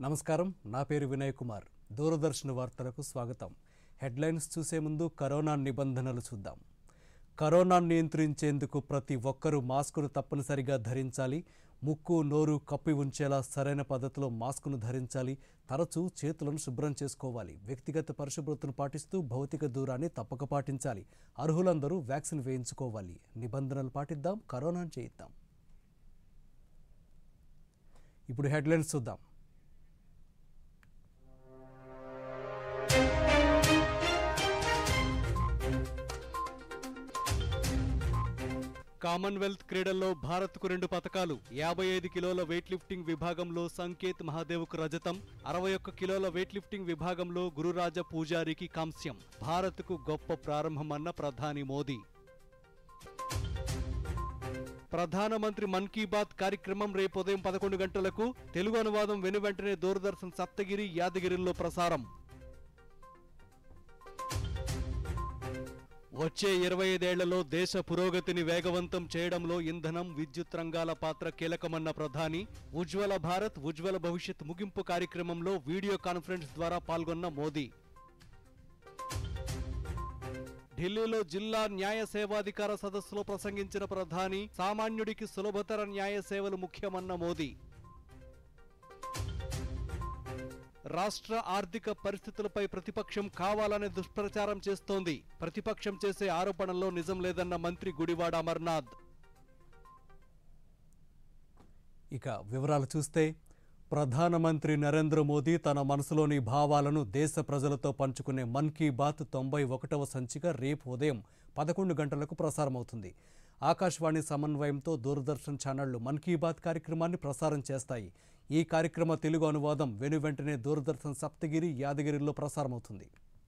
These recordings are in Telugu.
నమస్కారం నా పేరు వినయ్ కుమార్ దూరదర్శన్ వార్తలకు స్వాగతం హెడ్లైన్స్ చూసే ముందు కరోనా నిబంధనలు చూద్దాం కరోనా నియంత్రించేందుకు ప్రతి ఒక్కరూ మాస్కును తప్పనిసరిగా ధరించాలి ముక్కు నోరు కప్పి ఉంచేలా సరైన పద్ధతిలో మాస్కును ధరించాలి తరచూ చేతులను శుభ్రం చేసుకోవాలి వ్యక్తిగత పరిశుభ్రతను పాటిస్తూ భౌతిక దూరాన్ని తప్పక పాటించాలి అర్హులందరూ వ్యాక్సిన్ వేయించుకోవాలి నిబంధనలు పాటిద్దాం కరోనాను చేయిద్దాం ఇప్పుడు హెడ్లైన్స్ చూద్దాం కామన్వెల్త్ క్రీడల్లో భారత్కు రెండు పతకాలు యాభై ఐదు కిలోల వెయిట్ లిఫ్టింగ్ విభాగంలో సంకేత్ మహాదేవ్కు రజతం అరవై ఒక్క కిలోల వెయిట్ లిఫ్టింగ్ విభాగంలో గురురాజ పూజారికి కాంస్యం భారత్కు గొప్ప ప్రారంభమన్న ప్రధాని మోదీ ప్రధానమంత్రి మన్ కీ బాత్ కార్యక్రమం రేపు ఉదయం పదకొండు గంటలకు తెలుగు అనువాదం వెనువెంటనే దూరదర్శన్ సప్తగిరి యాదగిరిలో ప్రసారం వచ్చే ఇరవై ఐదేళ్లలో దేశ పురోగతిని వేగవంతం చేయడంలో ఇంధనం విద్యుత్ రంగాల పాత్ర కీలకమన్న ప్రధాని ఉజ్వల భారత్ ఉజ్వల భవిష్యత్ ముగింపు కార్యక్రమంలో వీడియో కాన్ఫరెన్స్ ద్వారా పాల్గొన్న మోదీ ఢిల్లీలో జిల్లా న్యాయ సేవాధికార సదస్సులో ప్రసంగించిన ప్రధాని సామాన్యుడికి సులభతర న్యాయ సేవలు ముఖ్యమన్న మోదీ రాష్ట్ర ఆర్థిక పరిస్థితులపై ప్రతిపక్షం కావాలనే దుష్ప్రచారం చేస్తోంది ప్రతిపక్షం చేసే ఆరోపణల్లో నిజం లేదన్న మంత్రి గుడివాడ అమర్నాథ్ ఇక వివరాలు చూస్తే ప్రధానమంత్రి నరేంద్ర మోదీ తన మనసులోని భావాలను దేశ ప్రజలతో పంచుకునే మన్ కీ బాత్ తొంభై ఒకటవ సంచిక రేపు ఉదయం పదకొండు గంటలకు ప్రసారమవుతుంది ఆకాశవాణి సమన్వయంతో దూరదర్శన్ ఛానళ్లు మన్ కీ బాత్ కార్యక్రమాన్ని ప్రసారం చేస్తాయి ఈ కార్యక్రమ తెలుగు అనువాదం వెను వెంటనే దూరదర్శన్ సప్తగిరి యాదగిరిలో ప్రసారమవుతుంది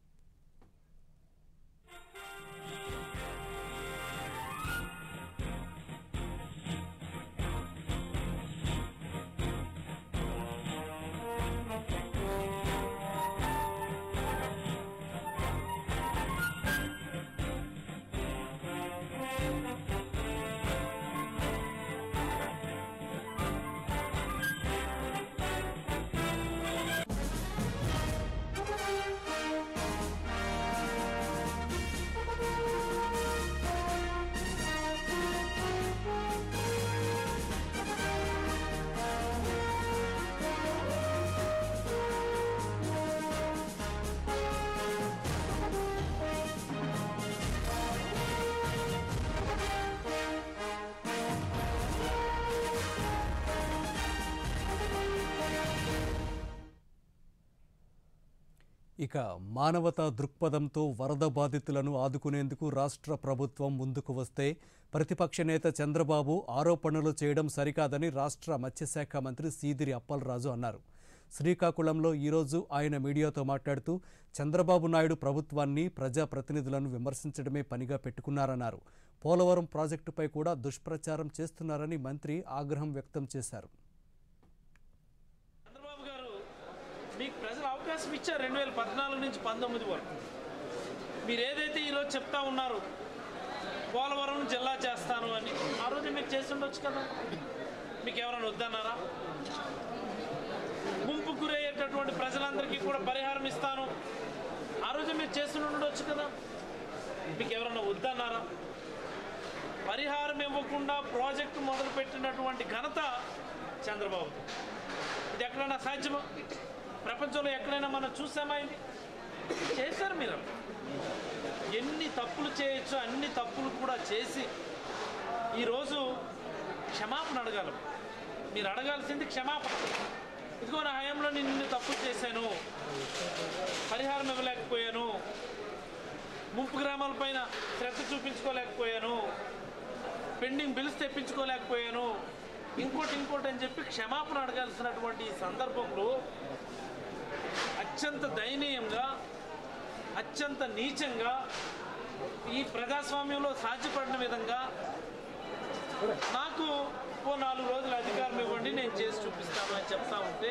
ఇక మానవతా దృక్పథంతో వరద బాధితులను ఆదుకునేందుకు రాష్ట్ర ప్రభుత్వం ముందుకు వస్తే ప్రతిపక్ష నేత చంద్రబాబు ఆరోపణలు చేయడం సరికాదని రాష్ట్ర మత్స్యశాఖ మంత్రి సీదిరి అప్పలరాజు అన్నారు శ్రీకాకుళంలో ఈరోజు ఆయన మీడియాతో మాట్లాడుతూ చంద్రబాబు నాయుడు ప్రభుత్వాన్ని ప్రజాప్రతినిధులను విమర్శించడమే పనిగా పెట్టుకున్నారన్నారు పోలవరం ప్రాజెక్టుపై కూడా దుష్ప్రచారం చేస్తున్నారని మంత్రి ఆగ్రహం వ్యక్తం చేశారు చంద్రబాబు గారు మీకు ప్రజలు అవకాశం ఇచ్చారు రెండు వేల పద్నాలుగు నుంచి పంతొమ్మిది వరకు మీరు ఏదైతే ఈరోజు చెప్తా ఉన్నారు పోలవరం జిల్లా చేస్తాను అని ఆ రోజు మీరు చేసి ఉండొచ్చు కదా మీకు ఎవరైనా వద్దన్నారా ముంపు గురయ్యేటటువంటి ప్రజలందరికీ కూడా పరిహారం ఇస్తాను ఆ రోజు మీరు చేసి ఉండొచ్చు కదా మీకు ఎవరైనా వద్దన్నారా పరిహారం ఇవ్వకుండా ప్రాజెక్టు మొదలుపెట్టినటువంటి ఘనత చంద్రబాబు ఇది ఎక్కడైనా సాధ్యమా ప్రపంచంలో ఎక్కడైనా మనం చూసామా ఇది చేశారు మీరు ఎన్ని తప్పులు చేయొచ్చో అన్ని తప్పులు కూడా చేసి ఈరోజు క్షమాపణ అడగాలి మీరు అడగాల్సింది క్షమాపణ ఇదిగో నా హయాంలో నేను ఇన్ని తప్పులు చేశాను పరిహారం ఇవ్వలేకపోయాను ముంపు గ్రామాలపైన శ్రద్ధ చూపించుకోలేకపోయాను పెండింగ్ బిల్స్ తెప్పించుకోలేకపోయాను ఇంకోటి ఇంకోటి అని చెప్పి క్షమాపణ అడగాల్సినటువంటి ఈ సందర్భంలో అత్యంత దయనీయంగా అత్యంత నీచంగా ఈ ప్రజాస్వామ్యంలో సాధ్యపడిన విధంగా నాకు ఓ నాలుగు రోజులు అధికారం ఇవ్వండి నేను చేసి చూపిస్తాను అని చెప్తా ఉంటే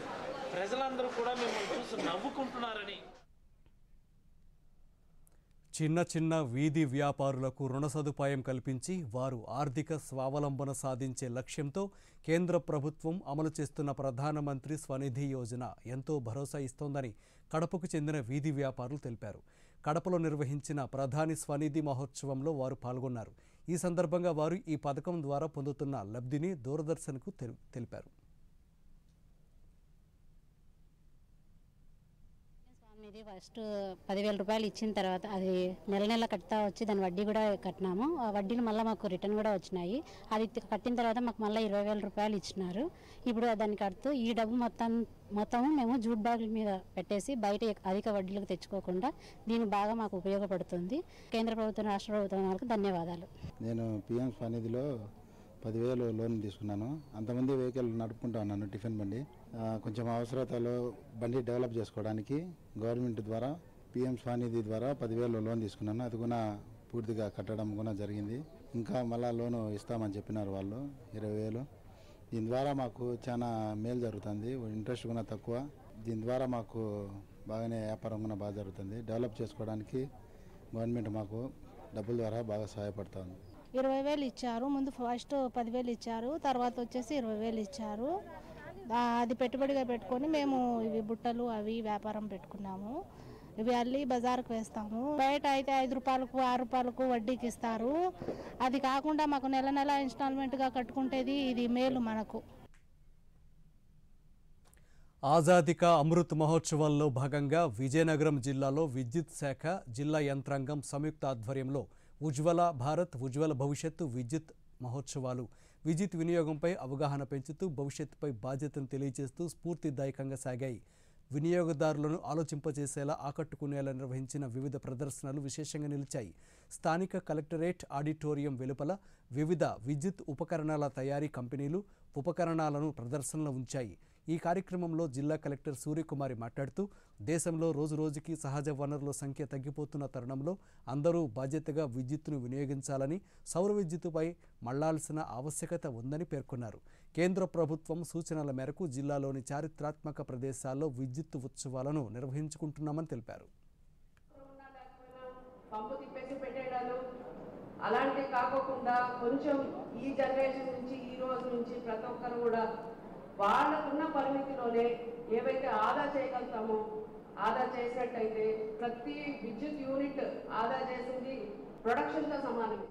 ప్రజలందరూ కూడా మిమ్మల్ని చూసి నవ్వుకుంటున్నారని చిన్న చిన్న వీధి వ్యాపారులకు రుణ సదుపాయం కల్పించి వారు ఆర్థిక స్వావలంబన సాధించే లక్ష్యంతో కేంద్ర ప్రభుత్వం అమలు చేస్తున్న ప్రధానమంత్రి స్వనిధి యోజన ఎంతో భరోసా ఇస్తోందని కడపకు చెందిన వీధి వ్యాపారులు తెలిపారు కడపలో నిర్వహించిన ప్రధాని స్వనిధి మహోత్సవంలో వారు పాల్గొన్నారు ఈ సందర్భంగా వారు ఈ పథకం ద్వారా పొందుతున్న లబ్ధిని దూరదర్శన్కు తెలి- తెలిపారు స్వామిది ఫస్ట్ పదివేల రూపాయలు ఇచ్చిన తర్వాత అది నెల నెల కడతా వచ్చి దాని వడ్డీ కూడా కట్టినాము ఆ వడ్డీలు మళ్ళీ మాకు రిటర్న్ కూడా వచ్చినాయి అది తి- కట్టిన తర్వాత మాకు మళ్ళీ ఇరవై వేల రూపాయలు ఇచ్చినారు ఇప్పుడు దాన్ని కడుతూ ఈ డబ్బు మొత్తం మొత్తం మేము జూట్ బ్యాగుల మీద పెట్టేసి బయట ఎక్- అధిక వడ్డీలకు తెచ్చుకోకుండా దీని బాగా మాకు ఉపయోగపడుతుంది కేంద్ర ప్రభుత్వం రాష్ట్ర ప్రభుత్వం వాళ్ళకి ధన్యవాదాలు నేను పిఎం స్వనిధిలో పదివేలు లోన్ తీసుకున్నాను అంతమంది వెహికల్ నడుపుకుంటా ఉన్నాను టిఫిన్ బండి ఆ, కొంచెం అవసరతలో బండి డెవలప్ చేసుకోవడానికి గవర్నమెంట్ ద్వారా పిఎం స్వనిధి ద్వారా పదివేలు లోన్ తీసుకున్నాను అది కూడా పూర్తిగా కట్టడం కూడా జరిగింది ఇంకా మళ్ళా లోను ఇస్తామని చెప్పినారు వాళ్ళు ఇరవై వేలు దీని ద్వారా మాకు చాలా మేలు జరుగుతుంది ఇంట్రెస్ట్ కూడా తక్కువ దీని ద్వారా మాకు బాగానే వ్యాపారం కూడా బాగా జరుగుతుంది డెవలప్ చేసుకోవడానికి గవర్నమెంట్ మాకు డబ్బుల ద్వారా బాగా సహాయపడుతుంది ఇరవై వేలు ఇచ్చారు ముందు ఫస్ట్ పదివేలు ఇచ్చారు తర్వాత వచ్చేసి ఇరవై వేలు ఇచ్చారు ఆ, అది పెట్టుబడిగా పెట్టుకొని మేము ఇవి బుట్టలు అవి వ్యాపారం పెట్టుకున్నాము ఇవి అల్లి బజార్కు వేస్తాము బయట అయితే ఐదు రూపాయలకు ఆరు రూపాయలకు వడ్డీకి ఇస్తారు అది కాకుండా మాకు నెల నెల ఇన్స్టాల్మెంట్గా కట్టుకుంటేది ఇది మేలు మనకు ఆజాదీ కా అమృత్ మహోత్సవాల్లో భాగంగా విజయనగరం జిల్లాలో విద్యుత్ శాఖ జిల్లా యంత్రాంగం సంయుక్త ఆధ్వర్యంలో ఉజ్వల భారత్ ఉజ్వల భవిష్యత్తు విద్యుత్ మహోత్సవాలు విద్యుత్ వినియోగంపై అవగాహన పెంచుతూ భవిష్యత్తుపై బాధ్యతను తెలియజేస్తూ స్ఫూర్తిదాయకంగా సాగాయి వినియోగదారులను ఆలోచింపజేసేలా ఆకట్టుకునేలా నిర్వహించిన వివిధ ప్రదర్శనలు విశేషంగా నిలిచాయి స్థానిక కలెక్టరేట్ ఆడిటోరియం వెలుపల వివిధ విద్యుత్ ఉపకరణాల తయారీ కంపెనీలు ఉపకరణాలను ప్రదర్శనలో ఉంచాయి ఈ కార్యక్రమంలో జిల్లా కలెక్టర్ సూర్యకుమారి మాట్లాడుతూ దేశంలో రోజురోజుకి సహజ వనరుల సంఖ్య తగ్గిపోతున్న తరుణంలో అందరూ బాధ్యతగా విద్యుత్తును వినియోగించాలని సౌర విద్యుత్తుపై మళ్లాల్సిన ఆవశ్యకత ఉందని పేర్కొన్నారు కేంద్ర ప్రభుత్వం సూచనల మేరకు జిల్లాలోని చారిత్రాత్మక ప్రదేశాల్లో విద్యుత్ ఉత్సవాలను నిర్వహించుకుంటున్నామని తెలిపారు పంపు తిప్పేసి పెట్టేయడాలు అలాంటివి కాకోకుండా కొంచెం ఈ జనరేషన్ నుంచి ఈ రోజు నుంచి ప్రతి ఒక్కరు కూడా వాళ్ళకున్న పరిమితిలోనే ఏవైతే ఆదా చేయగలుగుతామో ఆదా చేసినట్టయితే ప్రతి విద్యుత్ యూనిట్ ఆదా చేసింది ప్రొడక్షన్తో సమానమే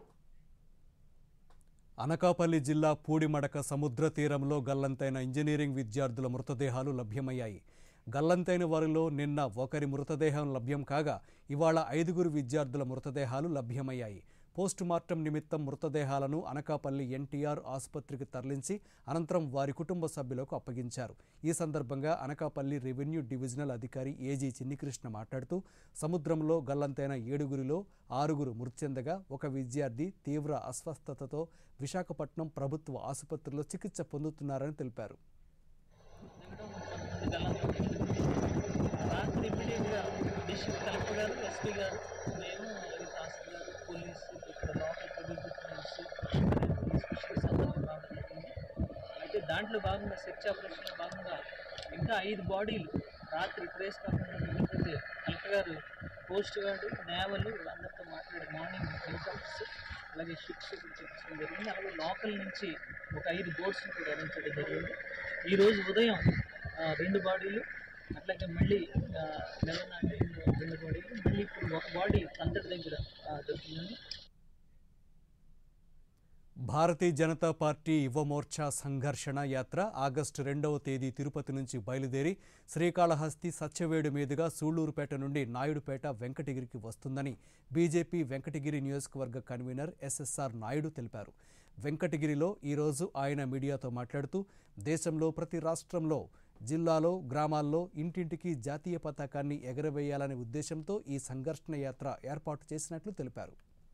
అనకాపల్లి జిల్లా పూడిమడక సముద్ర తీరంలో గల్లంతైన ఇంజనీరింగ్ విద్యార్థుల మృతదేహాలు లభ్యమయ్యాయి గల్లంతైన వారిలో నిన్న ఒకరి మృతదేహం లభ్యం కాగా ఇవాళ ఐదుగురు విద్యార్థుల మృతదేహాలు లభ్యమయ్యాయి పోస్ట్ మార్టం నిమిత్తం మృతదేహాలను అనకాపల్లి ఎన్టీఆర్ ఆసుపత్రికి తరలించి అనంతరం వారి కుటుంబ సభ్యులకు అప్పగించారు ఈ సందర్భంగా అనకాపల్లి రెవెన్యూ డివిజనల్ అధికారి ఏజీ చిన్నికృష్ణ మాట్లాడుతూ సముద్రంలో గల్లంతైన ఏడుగురిలో ఆరుగురు మృతి చెందగా ఒక విద్యార్థి తీవ్ర అస్వస్థతతో విశాఖపట్నం ప్రభుత్వ ఆసుపత్రిలో చికిత్స పొందుతున్నారని తెలిపారు రాత్రి ఇమ్మీడియట్గా డిస్ట్రిక్ట్ కలెక్టర్ గారు ఎస్పీ గారు మేము అలాగే తహసీల్దార్ పోలీసు ఇక్కడ లోకల్ పోలీస్ డిపార్ట్మెంట్స్ స్పెషలిస్ట్ అందరికీ రావడం జరిగింది అయితే దాంట్లో భాగంగా సెర్చ్ ఆపరేషన్లో భాగంగా ఇంకా ఐదు బాడీలు రాత్రి ట్రేస్ కాకుండా మిగిలిపోతే కలెక్టర్ గారు కోస్ట్ గార్డు నేవల్ వీళ్ళందరితో మాట్లాడి మార్నింగ్ హెలికాప్టర్స్ అలాగే షిప్స్ చూపించడం జరిగింది అలాగే లోకల్ నుంచి ఒక ఐదు బోట్స్ని కూడా అరేంజ్ చేయడం జరిగింది ఈరోజు ఉదయం ఆ, రెండు బాడీలు అట్లాగే మళ్ళీ ఆ, నెలనాటి రెండు బాడీలు మళ్ళీ ఇప్పుడు ఒక బాడీ కంతటి దగ్గర ఆ, దొరికిందండి భారతీయ జనతా పార్టీ యువ మోర్చా సంఘర్షణ యాత్ర ఆగస్టు రెండవ తేదీ తిరుపతి నుంచి బయలుదేరి శ్రీకాళహస్తి సత్యవేడు మీదుగా సూళ్లూరుపేట నుండి నాయుడుపేట వెంకటగిరికి వస్తుందని బీజేపీ వెంకటగిరి నియోజకవర్గ కన్వీనర్ ఎస్ఎస్ఆర్ నాయుడు తెలిపారు వెంకటగిరిలో ఈరోజు ఆయన మీడియాతో మాట్లాడుతూ దేశంలో ప్రతి రాష్ట్రంలో జిల్లాలో గ్రామాల్లో ఇంటింటికి జాతీయ పతాకాన్ని ఎగరవేయాలనే ఉద్దేశంతో ఈ సంఘర్షణ యాత్ర ఏర్పాటు చేసినట్లు తెలిపారు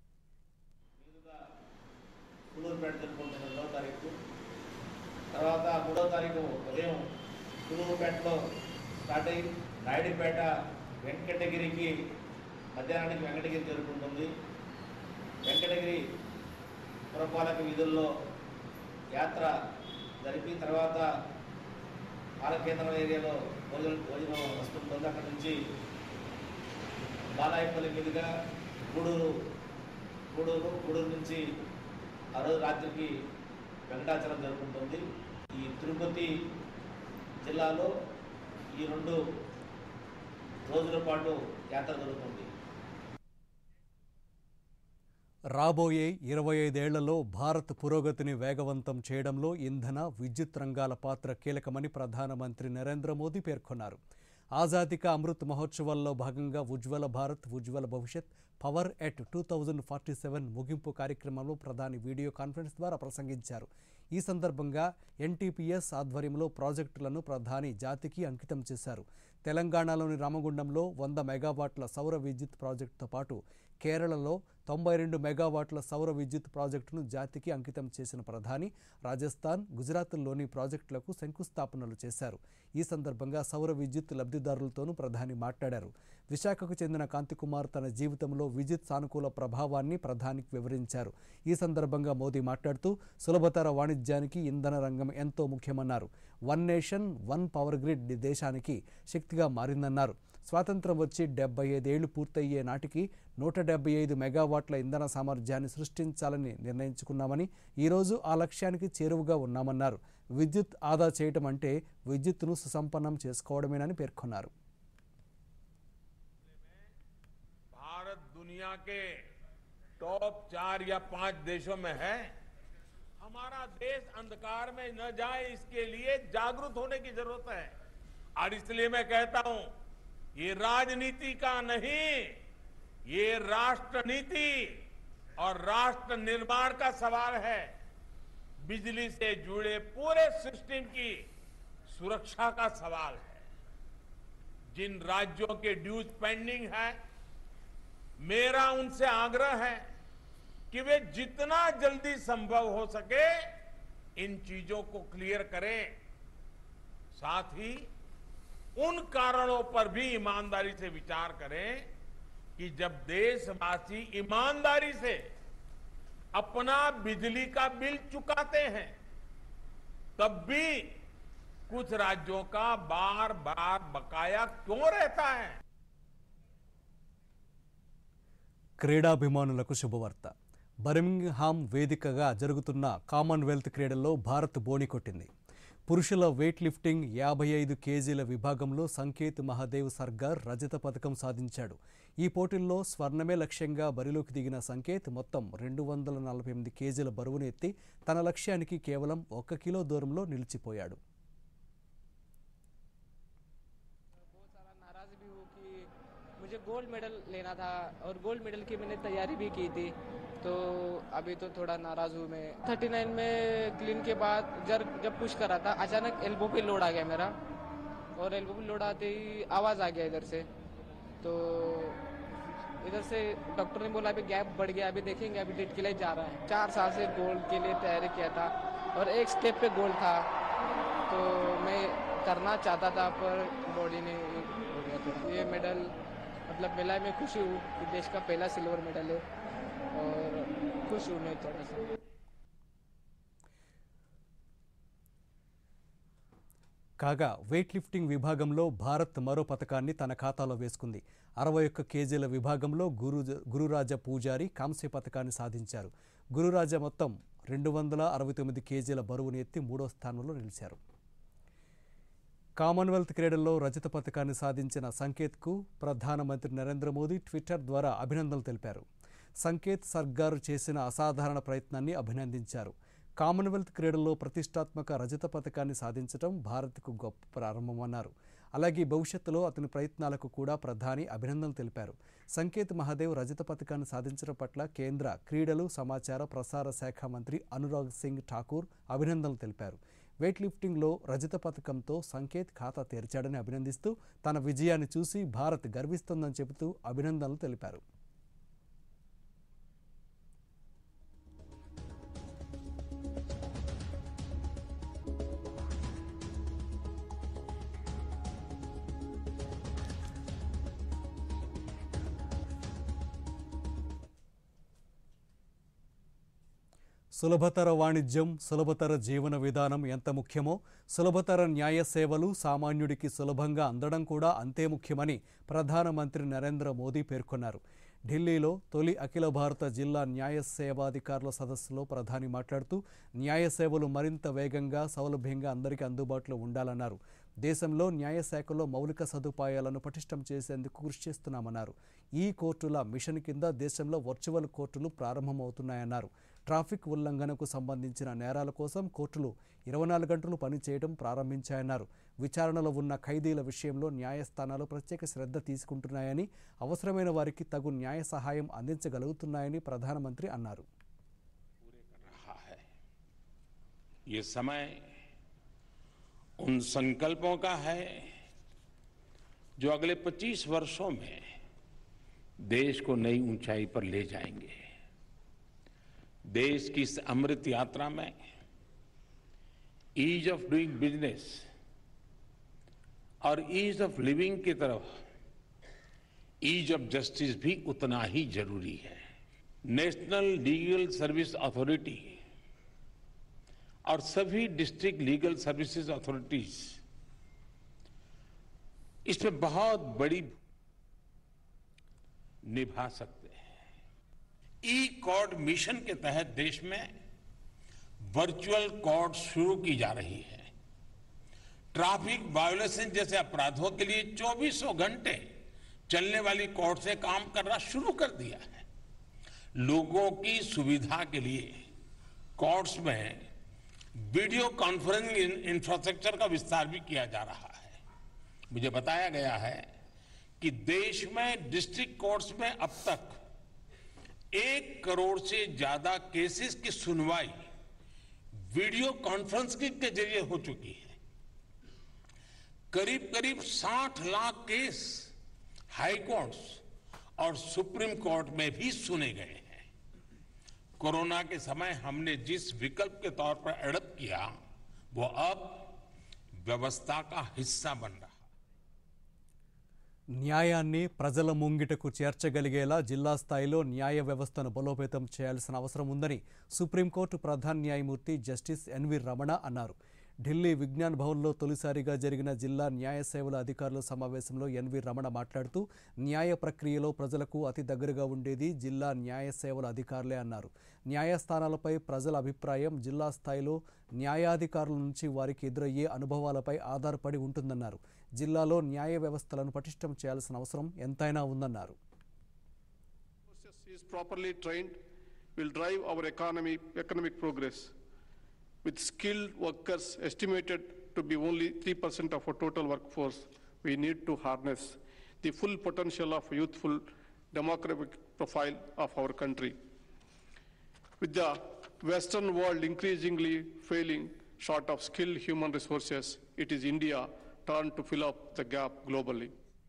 కులూరుపేట జరుపుకుంటున్న రెండవ తారీఖు తర్వాత మూడో తారీఖు ఉదయం కులూరుపేటలో స్టార్ట్ అయ్యి నాయుడుపేట వెంకటగిరికి మధ్యాహ్నానికి వెంకటగిరి జరుపుకుంటుంది వెంకటగిరి పురపాలక వీధుల్లో యాత్ర జరిపి తర్వాత పాలకేంద్రం ఏరియాలో భోజనం భోజనం వస్తుంటుంది అక్కడి నుంచి బాలాయపల్లి మీదుగా గూడూరు గూడూరు గూడూరు నుంచి ఆ రోజు రాత్రికి వెంకటాచలం జరుగుతుంది ఈ తిరుపతి జిల్లాలో ఈ రెండు రోజుల పాటు యాత్ర జరుగుతుంది రాబోయే ఇరవై ఐదేళ్లలో భారత్ పురోగతిని వేగవంతం చేయడంలో ఇంధన విద్యుత్ రంగాల పాత్ర కీలకమని ప్రధానమంత్రి నరేంద్ర మోదీ పేర్కొన్నారు ఆజాదీ కా అమృత్ మహోత్సవాల్లో భాగంగా ఉజ్వల Bharat Ujjwala Bhavishyat power at two thousand forty seven ముగింపు కార్యక్రమంలో ప్రధాని వీడియో కాన్ఫరెన్స్ ద్వారా ప్రసంగించారు ఈ సందర్భంగా ఎన్టీపీఎస్ ఆధ్వర్యంలో ప్రాజెక్టులను ప్రధాని జాతికి అంకితం చేశారు తెలంగాణలోని రామగుండంలో వంద మెగావాట్ల సౌర విద్యుత్ ప్రాజెక్టుతో పాటు కేరళలో తొంభై రెండు మెగావాట్ల సౌర విద్యుత్ ప్రాజెక్టును జాతికి అంకితం చేసిన ప్రధాని రాజస్థాన్ గుజరాత్లోని ప్రాజెక్టులకు శంకుస్థాపనలు చేశారు ఈ సందర్భంగా సౌర విద్యుత్ లబ్ధిదారులతోనూ ప్రధాని మాట్లాడారు విశాఖకు చెందిన కాంతికుమార్ తన జీవితంలో విద్యుత్ సానుకూల ప్రభావాన్ని ప్రధానికి వివరించారు ఈ సందర్భంగా మోదీ మాట్లాడుతూ సులభతర వాణిజ్యానికి ఇంధన రంగం ఎంతో ముఖ్యమన్నారు one nation one power grid దేశానికి శక్తిగా మారిందన్నారు స్వాతంత్రం వచ్చి డెబ్బై ఐదేళ్లు పూర్తయ్యే నాటికి నూట డెబ్బై ఐదు మెగావాట్ల ఇంధన సామర్థ్యాన్ని సృష్టించాలని నిర్ణయించుకున్నామని ఈరోజు ఆ లక్ష్యానికి చేరువగా ఉన్నామన్నారు విద్యుత్ ఆదా చేయటం అంటే విద్యుత్తును సుసంపన్నం చేసుకోవడమేనని పేర్కొన్నారు भारत दुनिया के टॉप चार या पांच देशों में है हमारा देश अंधकार में न जाए इसके लिए जागरूक होने की जरूरत है और इसलिए मैं कहता हूं ये राजनीति का नहीं ये राष्ट्र नीति और राष्ट्र निर्माण का सवाल है बिजली से जुड़े पूरे सिस्टम की सुरक्षा का सवाल है जिन राज्यों के ड्यूज पेंडिंग है मेरा उनसे आग्रह है कि वे जितना जल्दी संभव हो सके इन चीजों को क्लियर करें साथ ही उन कारणों पर भी ईमानदारी से विचार करें कि जब देशवासी ईमानदारी से अपना बिजली का बिल चुकाते हैं तब भी कुछ राज्यों का बार बार बकाया क्यों रहता है క్రీడాభిమానులకు శుభవార్త బర్మింగ్హామ్ వేదికగా జరుగుతున్న కామన్వెల్త్ క్రీడల్లో భారత్ బోణి కొట్టింది పురుషుల వెయిట్ లిఫ్టింగ్ యాభై ఐదు కేజీల విభాగంలో సంకేత్ మహాదేవ్ సర్గార్ రజత పథకం సాధించాడు ఈ పోటీల్లో స్వర్ణమే లక్ష్యంగా బరిలోకి దిగిన సంకేత్ మొత్తం రెండు వందల నలభై ఎనిమిది కేజీల బరువును ఎత్తి తన లక్ష్యానికి కేవలం ఒక్క కిలో దూరంలో నిలిచిపోయాడు बहुत सारा नाराज भी हूँ कि मुझे गोल्ड मेडल लेना था और गोल्ड मेडल की मैंने तैयारी भी की थी तो अभी तो थोड़ा नाराज हूँ मैं 39 में क्लीन के बाद जब जब पुश करा था अचानक एल्बो पे लोड आ गया मेरा और एल्बो पे लोड आते ही आवाज़ आ गया इधर से तो इधर से डॉक्टर ने बोला अभी गैप बढ़ गया अभी देखेंगे अभी डेट के लिए जा रहा है चार साल से गोल्ड के लिए तैयारी किया था और एक स्टेप पे गोल्ड था तो मैं करना चाहता था पर बॉडी ने हो गया थोड़ा ये मेडल मतलब मिला मैं खुशी हूँ कि देश का पहला सिल्वर मेडल है और खुश हूँ मैं थोड़ा सा కాగా వెయిట్ లిఫ్టింగ్ విభాగంలో భారత్ మరో పథకాన్ని తన ఖాతాలో వేసుకుంది అరవై ఒక్క కేజీల విభాగంలో గురు గురురాజ పూజారి కాంస్య పథకాన్ని సాధించారు గురురాజ మొత్తం రెండు వందల అరవై తొమ్మిది కేజీల బరువును ఎత్తి మూడో స్థానంలో నిలిచారు కామన్వెల్త్ క్రీడల్లో రజత పథకాన్ని సాధించిన సంకేత్కు ప్రధానమంత్రి నరేంద్ర మోదీ ట్విట్టర్ ద్వారా అభినందనలు తెలిపారు సంకేత్ సర్గారు చేసిన అసాధారణ ప్రయత్నాన్ని అభినందించారు కామన్వెల్త్ క్రీడల్లో ప్రతిష్టాత్మక రజత పథకాన్ని సాధించడం భారత్కు గొప్ప ప్రారంభమన్నారు అలాగే భవిష్యత్తులో అతని ప్రయత్నాలకు కూడా ప్రధాని అభినందనలు తెలిపారు సంకేత్ మహాదేవ్ రజత పథకాన్ని సాధించడం పట్ల కేంద్ర క్రీడలు సమాచార ప్రసార శాఖ మంత్రి అనురాగ్ సింగ్ ఠాకూర్ అభినందనలు తెలిపారు వెయిట్ లిఫ్టింగ్లో రజత పథకంతో సంకేత్ ఖాతా తెరిచాడని అభినందిస్తూ తన విజయాన్ని చూసి భారత్ గర్విస్తోందని చెబుతూ అభినందనలు తెలిపారు సులభతర వాణిజ్యం సులభతర జీవన విధానం ఎంత ముఖ్యమో సులభతర న్యాయ సేవలు సామాన్యుడికి సులభంగా అందడం కూడా అంతే ముఖ్యమని ప్రధానమంత్రి నరేంద్ర మోదీ పేర్కొన్నారు ఢిల్లీలో తొలి అఖిల భారత జిల్లా న్యాయ సేవాధికారుల సదస్సులో ప్రధాని మాట్లాడుతూ న్యాయ సేవలు మరింత వేగంగా సౌలభ్యంగా అందరికీ అందుబాటులో ఉండాలన్నారు దేశంలో న్యాయ శాఖలో మౌలిక సదుపాయాలను పటిష్టం చేసేందుకు కృషి చేస్తున్నామన్నారు ఈ కోర్టుల మిషన్ కింద దేశంలో వర్చువల్ కోర్టులు ప్రారంభమవుతున్నాయన్నారు ట్రాఫిక్ ఉల్లంఘనకు సంబంధించిన నేరాల కోసం కోర్టులు ఇరవై నాలుగు గంటలు పనిచేయడం ప్రారంభించాయన్నారు విచారణలో ఉన్న ఖైదీల విషయంలో న్యాయస్థానాలు ప్రత్యేక శ్రద్ధ తీసుకుంటున్నాయని అవసరమైన వారికి తగు న్యాయ సహాయం అందించగలుగుతున్నాయని ప్రధానమంత్రి అన్నారు रहा है ये समय उन संकल्पों का है जो अगले 25 वर्षों में देश को नई ऊंचाई पर ले जाएंगे देश की इस अमृत यात्रा में ईज ऑफ डूइंग बिजनेस और ईज ऑफ लिविंग की तरफ ईज ऑफ जस्टिस भी उतना ही जरूरी है नेशनल लीगल सर्विस अथॉरिटी और सभी डिस्ट्रिक्ट लीगल सर्विसेज अथॉरिटीज इसमें बहुत बड़ी निभा सकते हैं ई कोर्ट मिशन के तहत देश में वर्चुअल कोर्ट शुरू की जा रही है ट्रैफिक वायोलेशन जैसे अपराधों के लिए चौबीसों घंटे चलने वाली कोर्ट से काम करना शुरू कर दिया है लोगों की सुविधा के लिए कोर्ट्स में वीडियो कॉन्फ्रेंसिंग इंफ्रास्ट्रक्चर का विस्तार भी किया जा रहा है मुझे बताया गया है कि देश में डिस्ट्रिक्ट कोर्ट्स में अब तक एक करोड़ से ज्यादा केसेस की सुनवाई वीडियो कॉन्फ्रेंसिंग के जरिए हो चुकी है करीब करीब 60 लाख केस हाई कोर्ट्स और सुप्रीम कोर्ट में भी सुने गए हैं कोरोना के समय हमने जिस विकल्प के तौर पर एडप्ट किया वो अब व्यवस्था का हिस्सा बन रहा న్యాయాన్ని ప్రజల ముంగిటకు చేర్చగలిగేలా జిల్లా స్థాయిలో న్యాయ వ్యవస్థను బలోపేతం చేయాల్సిన అవసరం ఉందని సుప్రీంకోర్టు ప్రధాన న్యాయమూర్తి జస్టిస్ ఎన్వి రమణ అన్నారు ఢిల్లీ విజ్ఞాన్ భవన్లో తొలిసారిగా జరిగిన జిల్లా న్యాయ సేవల అధికారుల సమావేశంలో ఎన్వి రమణ మాట్లాడుతూ న్యాయ ప్రక్రియలో ప్రజలకు అతి దగ్గరగా ఉండేది జిల్లా న్యాయ సేవల అధికారులే అన్నారు న్యాయస్థానాలపై ప్రజల అభిప్రాయం జిల్లా స్థాయిలో న్యాయాధికారుల నుంచి వారికి ఎదురయ్యే అనుభవాలపై ఆధారపడి ఉంటుందన్నారు జిల్లాలో న్యాయ వ్యవస్థలను పటిష్టం చేయాల్సిన అవసరం ఎంతైనా ఉందన్నారు is properly trained will drive our economy, economic progress. With skilled workers estimated to be only 3% of our total workforce, we need to harness the full potential of youthful demographic profile of our country. With the Western world increasingly failing short of skilled human resources, it is India turn to fill up the gap globally.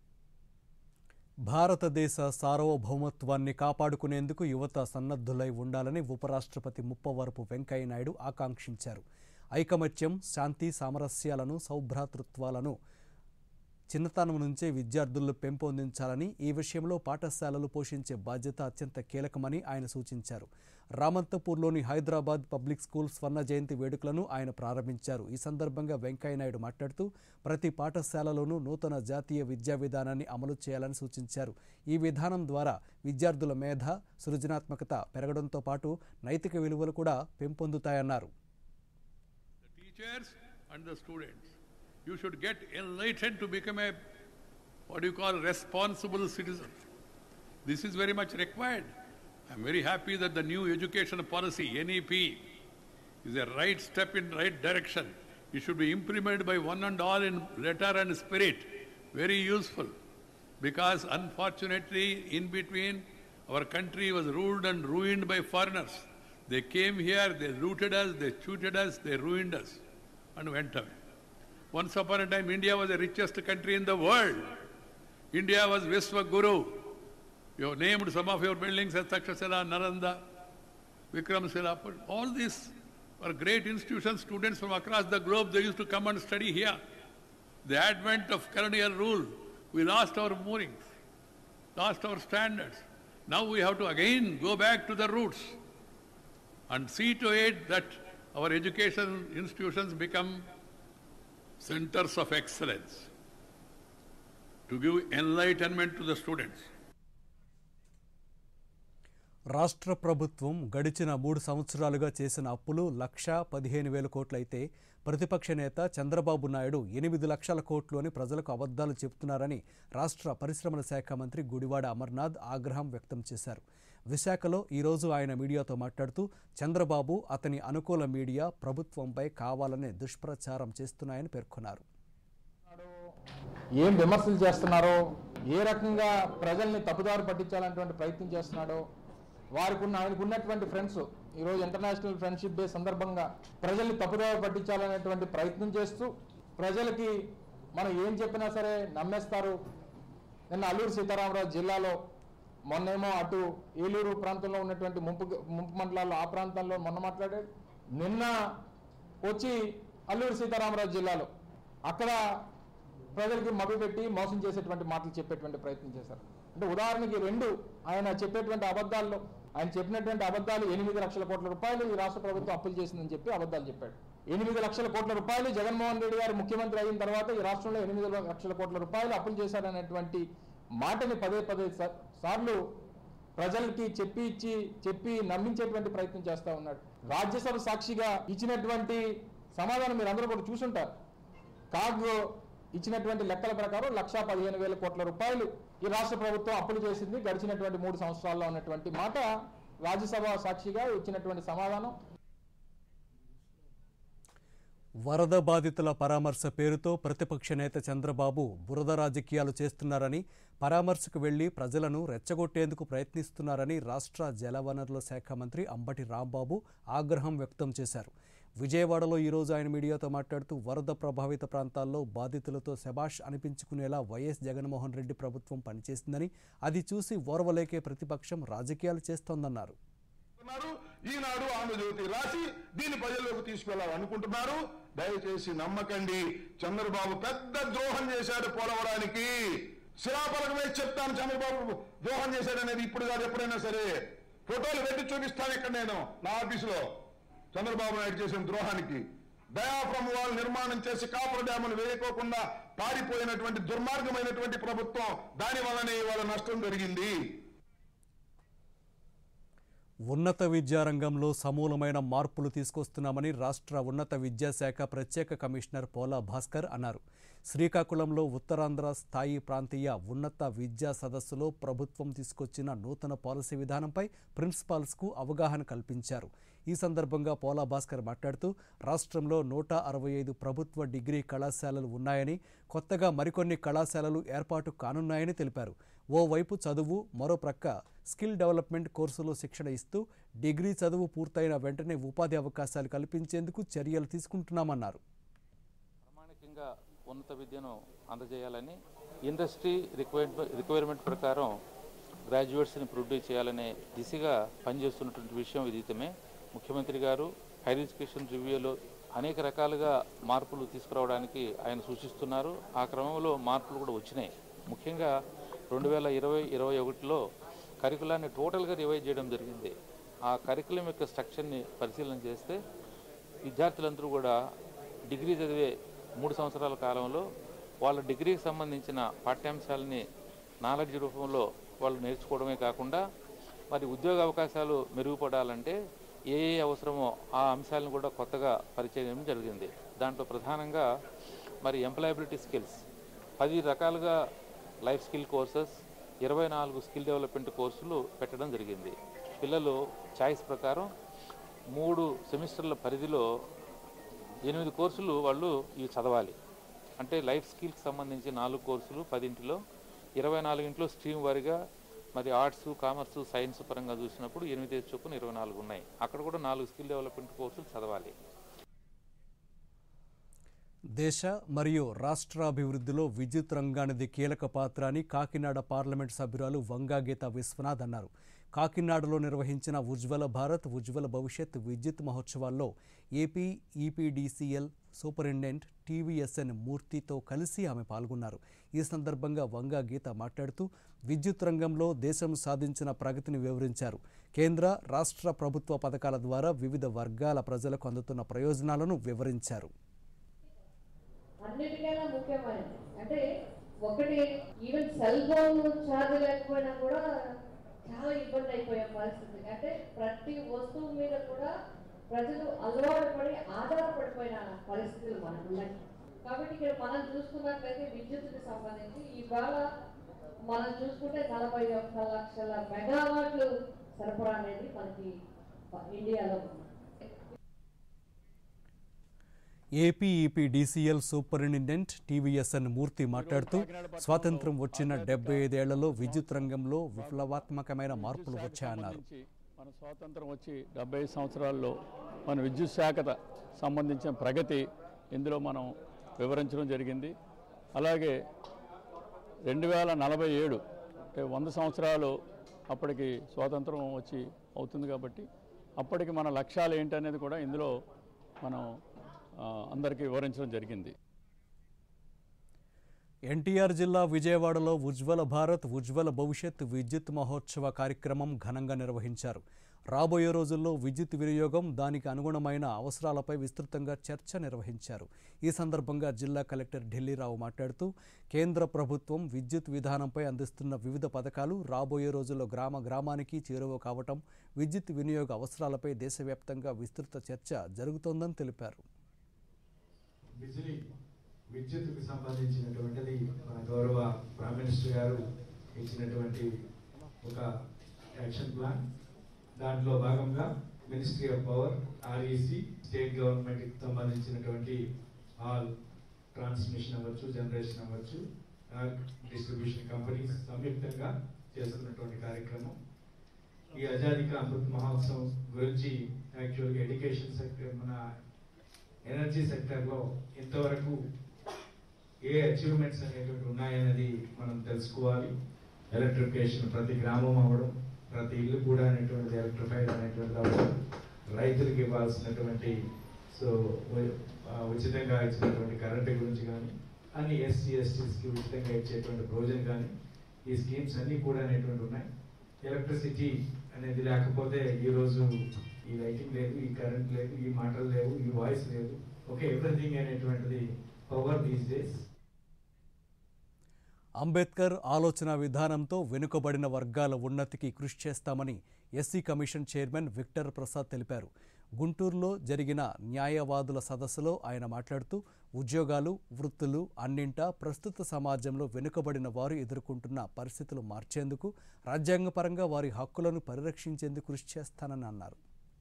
భారతదేశ సార్వభౌమత్వాన్ని కాపాడుకునేందుకు యువత సన్నద్ధులై ఉండాలని ఉపరాష్ట్రపతి ముప్పవరపు వెంకయ్యనాయుడు ఆకాంక్షించారు ఐకమత్యం శాంతి సామరస్యాలను సౌభ్రాతృత్వాలను చిన్నతనం నుంచే విద్యార్థుల్లో పెంపొందించాలని ఈ విషయంలో పాఠశాలలు పోషించే బాధ్యత అత్యంత కీలకమని ఆయన సూచించారు రామంతపూర్లోని హైదరాబాద్ పబ్లిక్ స్కూల్ స్వర్ణ జయంతి వేడుకలను ఆయన ప్రారంభించారు ఈ సందర్భంగా వెంకయ్యనాయుడు మాట్లాడుతూ ప్రతి పాఠశాలలోనూ నూతన జాతీయ విద్యా విధానాన్ని అమలు చేయాలని సూచించారు ఈ విధానం ద్వారా విద్యార్థుల మేధ సృజనాత్మకత పెరగడంతో పాటు నైతిక విలువలు కూడా పెంపొందుతాయన్నారు teachers and the students. You should get enlightened to become a, what do you call, responsible citizen. This is very much required. I'm very happy that the new education policy, NEP, is a right step in right direction. It should be implemented by one and all in letter and spirit. Very useful. Because unfortunately, in between, our country was ruled and ruined by foreigners. They came here, they looted us, they cheated us, they ruined us, and went away. Once upon a time, India was the richest country in the world. India was Vishwaguru. You have named some of your buildings as Takshashila, Naranda, Vikramshila. But all these are great institutions. Students from across the globe, they used to come and study here. The advent of colonial rule, we lost our moorings, lost our standards. Now we have to again go back to the roots and see to it that our education institutions become centers of excellence to give enlightenment to the students. రాష్ట్ర ప్రభుత్వం గడిచిన మూడు సంవత్సరాలుగా చేసిన అప్పులు లక్ష పదిహేను వేల కోట్లయితే ప్రతిపక్ష నేత చంద్రబాబు నాయుడు ఎనిమిది లక్షల కోట్లు అని ప్రజలకు అబద్ధాలు చెబుతున్నారని రాష్ట్ర పరిశ్రమల శాఖ మంత్రి గుడివాడ అమర్నాథ్ ఆగ్రహం వ్యక్తం చేశారు విశాఖలో ఈరోజు ఆయన మీడియాతో మాట్లాడుతూ చంద్రబాబు అతని అనుకూల మీడియా ప్రభుత్వంపై కావాలనే దుష్ప్రచారం చేస్తున్నాయని పేర్కొన్నారు ఏం విమర్శలు చేస్తున్నారో ఏ రకంగా ప్రజల్ని తప్పుదారి పట్టించాలనేటువంటి ప్రయత్నం చేస్తున్నాడో వారికి ఉన్న ఆయనకు ఉన్నటువంటి ఫ్రెండ్స్ ఈరోజు ఇంటర్నేషనల్ ఫ్రెండ్షిప్ డే సందర్భంగా ప్రజల్ని తప్పుదారి పట్టించాలనేటువంటి ప్రయత్నం చేస్తూ ప్రజలకి మనం ఏం చెప్పినా సరే నమ్మేస్తారు నిన్న అల్లూరు సీతారామరాజు జిల్లాలో మొన్నేమో అటు ఏలూరు ప్రాంతంలో ఉన్నటువంటి ముంపు ముంపు మండలాల్లో ఆ ప్రాంతాల్లో మొన్న మాట్లాడాడు నిన్న వచ్చి అల్లూరు సీతారామరాజు జిల్లాలో అక్కడ ప్రజలకి మభ్యపెట్టి మోసం చేసేటువంటి మాటలు చెప్పేటువంటి ప్రయత్నం చేశారు అంటే ఉదాహరణకి రెండు ఆయన చెప్పేటువంటి అబద్ధాల్లో ఆయన చెప్పినటువంటి అబద్ధాలు ఎనిమిది లక్షల కోట్ల రూపాయలు ఈ రాష్ట్ర ప్రభుత్వం అప్పులు చేసిందని చెప్పి అబద్ధాలు చెప్పాడు ఎనిమిది లక్షల కోట్ల రూపాయలు జగన్మోహన్ రెడ్డి గారు ముఖ్యమంత్రి అయిన తర్వాత ఈ రాష్ట్రంలో ఎనిమిది లక్షల కోట్ల రూపాయలు అప్పులు చేశారనేటువంటి మాటని పదే పదే సా- సార్లు ప్రజలకి చెప్పి ఇచ్చి చెప్పి నమ్మించేటువంటి ప్రయత్నం చేస్తా ఉన్నాడు రాజ్యసభ సాక్షిగా ఇచ్చినటువంటి సమాధానం మీరు అందరూ కూడా చూసుంటారు కాగ్ ఇచ్చినటువంటి లెక్కల ప్రకారం లక్షా పదిహేను వేల కోట్ల రూపాయలు ఈ రాష్ట్ర ప్రభుత్వం అప్పులు చేసింది గడిచినటువంటి మూడు సంవత్సరాల్లో ఉన్నటువంటి మాట రాజ్యసభ సాక్షిగా ఇచ్చినటువంటి సమాధానం వరద బాధితుల పరామర్శ పేరుతో ప్రతిపక్ష నేత చంద్రబాబు బురద రాజకీయాలు చేస్తున్నారని పరామర్శకు వెళ్లి ప్రజలను రెచ్చగొట్టేందుకు ప్రయత్నిస్తున్నారని రాష్ట్ర జలవనరుల శాఖ మంత్రి అంబటి రాంబాబు ఆగ్రహం వ్యక్తం చేశారు విజయవాడలో ఈరోజు ఆయన మీడియాతో మాట్లాడుతూ వరద ప్రభావిత ప్రాంతాల్లో బాధితులతో శబాష్ అనిపించుకునేలా వైఎస్ జగన్మోహన్ రెడ్డి ప్రభుత్వం పనిచేసిందని అది చూసి ఓర్వలేకే ప్రతిపక్షం రాజకీయాలు చేస్తోందన్నారు అనుకుంటున్నారు ఈనాడు ఆంధ్రజ్యోతి రాసి దీన్ని ప్రజల్లోకి తీసుకెళ్లాలనుకుంటున్నారు దయచేసి నమ్మకండి చంద్రబాబు పెద్ద ద్రోహం చేశాడు పోలవరానికి శిలాఫలకమే చెప్తాను చంద్రబాబు ద్రోహం చేశాడనేది ఇప్పుడు కాదు ఎప్పుడైనా సరే ఫోటోలు పెట్టి చూపిస్తాను ఇక్కడ నేను నా ఆఫీసులో చంద్రబాబు నాయుడు చేసిన ద్రోహానికి డయాఫ్రమ్ వాల్ నిర్మాణం చేసి కాపర్ డ్యాములు వేయకోకుండా పారిపోయినటువంటి దుర్మార్గమైనటువంటి ప్రభుత్వం దాని వల్లనే ఇవాళ నష్టం జరిగింది ఉన్నత విద్యారంగంలో సమూలమైన మార్పులు తీసుకొస్తున్నామని రాష్ట్ర ఉన్నత విద్యాశాఖ ప్రత్యేక కమిషనర్ పోలా భాస్కర్ అన్నారు శ్రీకాకుళంలో ఉత్తరాంధ్ర స్థాయి ప్రాంతీయ ఉన్నత విద్యా సదస్సులో ప్రభుత్వం తీసుకొచ్చిన నూతన పాలసీ విధానంపై ప్రిన్సిపాల్స్కు అవగాహన కల్పించారు ఈ సందర్భంగా పోలా భాస్కర్ మాట్లాడుతూ రాష్ట్రంలో నూట అరవై ఐదు ప్రభుత్వ డిగ్రీ కళాశాలలు ఉన్నాయని కొత్తగా మరికొన్ని కళాశాలలు ఏర్పాటు కానున్నాయని తెలిపారు ఓవైపు చదువు మరో ప్రక్క స్కిల్ డెవలప్మెంట్ కోర్సులో శిక్షణ ఇస్తూ డిగ్రీ చదువు పూర్తయిన వెంటనే ఉపాధి అవకాశాలు కల్పించేందుకు చర్యలు తీసుకుంటున్నామన్నారు ప్రామాణికంగా ఉన్నత విద్యను అందజేయాలని ఇండస్ట్రీ రిక్వైర్మెంట్ రిక్వైర్మెంట్ ప్రకారం గ్రాడ్యుయేట్స్ని ప్రొడ్యూస్ చేయాలనే దిశగా పనిచేస్తున్నటువంటి విషయం విదితమే ముఖ్యమంత్రి గారు హైర్ ఎడ్యుకేషన్ రివ్యూలో అనేక రకాలుగా మార్పులు తీసుకురావడానికి ఆయన సూచిస్తున్నారు ఆ క్రమంలో మార్పులు కూడా వచ్చినాయి ముఖ్యంగా రెండు వేల ఇరవై ఇరవై ఒకటిలో కరికులాన్ని టోటల్గా రివైజ్ చేయడం జరిగింది ఆ కరికులం యొక్క స్ట్రక్చర్ని పరిశీలన చేస్తే విద్యార్థులందరూ కూడా డిగ్రీ చదివే మూడు సంవత్సరాల కాలంలో వాళ్ళ డిగ్రీకి సంబంధించిన పాఠ్యాంశాలని నాలెడ్జ్ రూపంలో వాళ్ళు నేర్చుకోవడమే కాకుండా మరి ఉద్యోగ అవకాశాలు మెరుగుపడాలంటే ఏ ఏ అవసరమో ఆ అంశాలను కూడా కొత్తగా పరిచయం జరిగింది దాంట్లో ప్రధానంగా మరి ఎంప్లాయబిలిటీ స్కిల్స్ పది రకాలుగా లైఫ్ స్కిల్ కోర్సెస్ ఇరవై నాలుగు స్కిల్ డెవలప్మెంట్ కోర్సులు పెట్టడం జరిగింది పిల్లలు చాయిస్ ప్రకారం మూడు సెమిస్టర్ల పరిధిలో ఎనిమిది కోర్సులు వాళ్ళు ఇవి చదవాలి అంటే లైఫ్ స్కిల్కి సంబంధించి నాలుగు కోర్సులు పదింటిలో ఇరవై నాలుగింట్లో స్ట్రీమ్ వారిగా మరి ఆర్ట్స్ కామర్స్ సైన్స్ పరంగా చూసినప్పుడు ఎనిమిది చొప్పున ఇరవై నాలుగు ఉన్నాయి అక్కడ కూడా నాలుగు స్కిల్ డెవలప్మెంట్ కోర్సులు చదవాలి దేశ మరియు రాష్ట్ర అభివృద్ధిలో విద్యుత్ రంగానిది కీలక పాత్ర అని కాకినాడ పార్లమెంట్ సభ్యురాలు వంగాగీత విశ్వనాథ్ అన్నారు కాకినాడలో నిర్వహించిన ఉజ్వల భారత్ ఉజ్వల భవిష్యత్ విద్యుత్ మహోత్సవాల్లో ఏపీ ఈపీడీసీఎల్ సూపరింటెండెంట్ టీవీఎస్ఎన్ మూర్తితో కలిసి ఆమె పాల్గొన్నారు ఈ సందర్భంగా వంగా గీత మాట్లాడుతూ విద్యుత్ రంగంలో దేశం సాధించిన ప్రగతిని వివరించారు కేంద్ర రాష్ట్ర ప్రభుత్వ పథకాల ద్వారా వివిధ వర్గాల ప్రజలకు అందుతున్న ప్రయోజనాలను వివరించారు అన్నిటికైనా ముఖ్యమైనది అంటే ఒకటి ఈవెన్ సెల్ ఫోన్ ఛార్జ్ లేకపోయినా కూడా చాలా ఇబ్బంది అయిపోయే పరిస్థితి అంటే ప్రతి వస్తువు మీద కూడా ప్రజలు అలవాటు పడి ఆధారపడిపోయిన పరిస్థితులు మనకు ఉన్నాయి కాబట్టి ఇక్కడ మనం చూసుకున్నట్లయితే విద్యుత్తుకి సంబంధించి ఇవాళ మనం చూసుకుంటే నలభై ఒక్క లక్షల మెగావాట్లు సరఫరా అనేది మనకి ఇండియాలో ఉంది APEP DCL superintendent TVSN Murthy మాట్లాడుతూ స్వాతంత్రం వచ్చిన డెబ్బై ఐదేళ్లలో విద్యుత్ రంగంలో విప్లవాత్మకమైన మార్పులు వచ్చాయన్నారు మన స్వాతంత్రం వచ్చి డెబ్బై సంవత్సరాల్లో మన విద్యుత్ శాఖ సంబంధించిన ప్రగతి ఇందులో మనం వివరించడం జరిగింది అలాగే రెండు వేల నలభై ఏడు అంటే వంద సంవత్సరాలు అప్పటికి స్వాతంత్రం వచ్చి అవుతుంది కాబట్టి అప్పటికి మన లక్ష్యాలు ఏంటనేది కూడా ఇందులో మనం ఆ, అందరికీ వివరించడం జరిగింది ఎన్టీఆర్ జిల్లా విజయవాడలో ఉజ్వల భారత్ ఉజ్వల భవిష్యత్ విద్యుత్ మహోత్సవ కార్యక్రమం ఘనంగా నిర్వహించారు రాబోయే రోజుల్లో విద్యుత్ వినియోగం దానికి అనుగుణమైన అవసరాలపై విస్తృతంగా చర్చ నిర్వహించారు ఈ సందర్భంగా జిల్లా కలెక్టర్ ఢిల్లీరావు మాట్లాడుతూ కేంద్ర ప్రభుత్వం విద్యుత్ విధానంపై అందిస్తున్న వివిధ పథకాలు రాబోయే రోజుల్లో గ్రామ గ్రామానికి చేరువ కావటం విద్యుత్ వినియోగ అవసరాలపై దేశవ్యాప్తంగా విస్తృత చర్చ జరుగుతోందని తెలిపారు బిజిలీ విద్యుత్తుకు సంబంధించినటువంటిది మన గౌరవ ప్రైమ్ మినిస్టర్ గారు ఇచ్చినటువంటి ఒక యాక్షన్ ప్లాన్ దాంట్లో భాగంగా ministry of power REC state గవర్నమెంట్కి సంబంధించినటువంటి ఆల్ ట్రాన్స్మిషన్ అవ్వచ్చు జనరేషన్ అవ్వచ్చు డిస్ట్రిబ్యూషన్ కంపెనీస్ సంయుక్తంగా చేస్తున్నటువంటి కార్యక్రమం ఈ ఆజాదీ కా అమృత్ మహోత్సవం గురించి యాక్చువల్గా ఎడ్యుకేషన్ సెక్టర్ మన ఎనర్జీ సెక్టర్లో ఇంతవరకు ఏ అచీవ్మెంట్స్ అనేటువంటి ఉన్నాయనేది మనం తెలుసుకోవాలి ఎలక్ట్రిఫికేషన్ ప్రతి గ్రామం అవ్వడం ప్రతి ఇల్లు కూడా అనేటువంటిది ఎలక్ట్రిఫైడ్ అనేటువంటిది అవ్వడం రైతులకు ఇవ్వాల్సినటువంటి సో ఉచితంగా ఇచ్చినటువంటి కరెంట్ గురించి కానీ అన్ని ఎస్సీ ఎస్టీస్కి ఉచితంగా ఇచ్చేటువంటి ప్రయోజనం కానీ ఈ స్కీమ్స్ అన్నీ కూడా అనేటువంటి ఉన్నాయి ఎలక్ట్రిసిటీ అనేది లేకపోతే ఈరోజు ఈ లైటింగ్ లేదు ఈ కరెంట్ లేదు ఈ మాటలు లేవు ఈ వాయిస్ లేదు ఓకే ఎవ్రీథింగ్ అనేటువంటిది పవర్ దీస్ డేస్ అంబేద్కర్ ఆలోచన విధానంతో వెనుకబడిన వర్గాల ఉన్నతికి కృషి చేస్తామని SC commission chairman Victor Prasad తెలిపారు గుంటూరులో జరిగిన న్యాయవాదుల సదస్సులో ఆయన మాట్లాడుతూ ఉద్యోగాలు వృత్తులు అన్నింటా ప్రస్తుత సమాజంలో వెనుకబడిన వారు ఎదుర్కొంటున్న పరిస్థితులు మార్చేందుకు రాజ్యాంగపరంగా వారి హక్కులను పరిరక్షించేందుకు కృషి చేస్తానని అన్నారు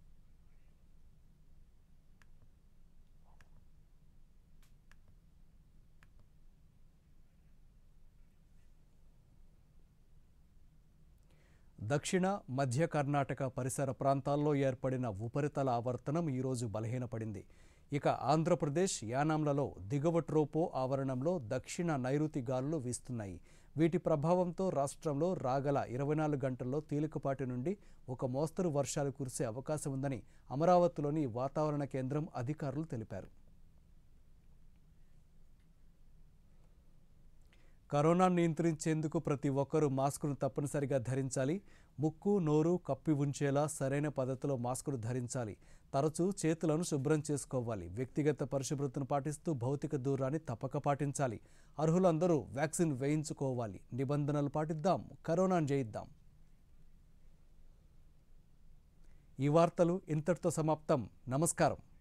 దక్షిణ మధ్య కర్ణాటక పరిసర ప్రాంతాల్లో ఏర్పడిన ఉపరితల ఆవర్తనం ఈరోజు బలహీనపడింది ఇక ఆంధ్రప్రదేశ్ యానాంలలో దిగువ ట్రోపో ఆవరణంలో దక్షిణ నైరుతి గాలులు వీస్తున్నాయి వీటి ప్రభావంతో రాష్ట్రంలో రాగల ఇరవై నాలుగు గంటల్లో తేలికపాటి నుండి ఒక మోస్తరు వర్షాలు కురిసే అవకాశం ఉందని అమరావతిలోని వాతావరణ కేంద్రం అధికారులు తెలిపారు కరోనా నియంత్రించేందుకు ప్రతి ఒక్కరూ మాస్కును తప్పనిసరిగా ధరించాలి ముక్కు నోరు కప్పి ఉంచేలా సరైన పద్ధతిలో మాస్కును ధరించాలి తరచూ చేతులను శుభ్రం చేసుకోవాలి వ్యక్తిగత పరిశుభ్రతను పాటిస్తూ భౌతిక దూరాన్ని తప్పక పాటించాలి అర్హులందరూ వ్యాక్సిన్ వేయించుకోవాలి నిబంధనలు పాటిద్దాం కరోనాను జయిద్దాం ఈ వార్తలు ఇంతటితో సమాప్తం నమస్కారం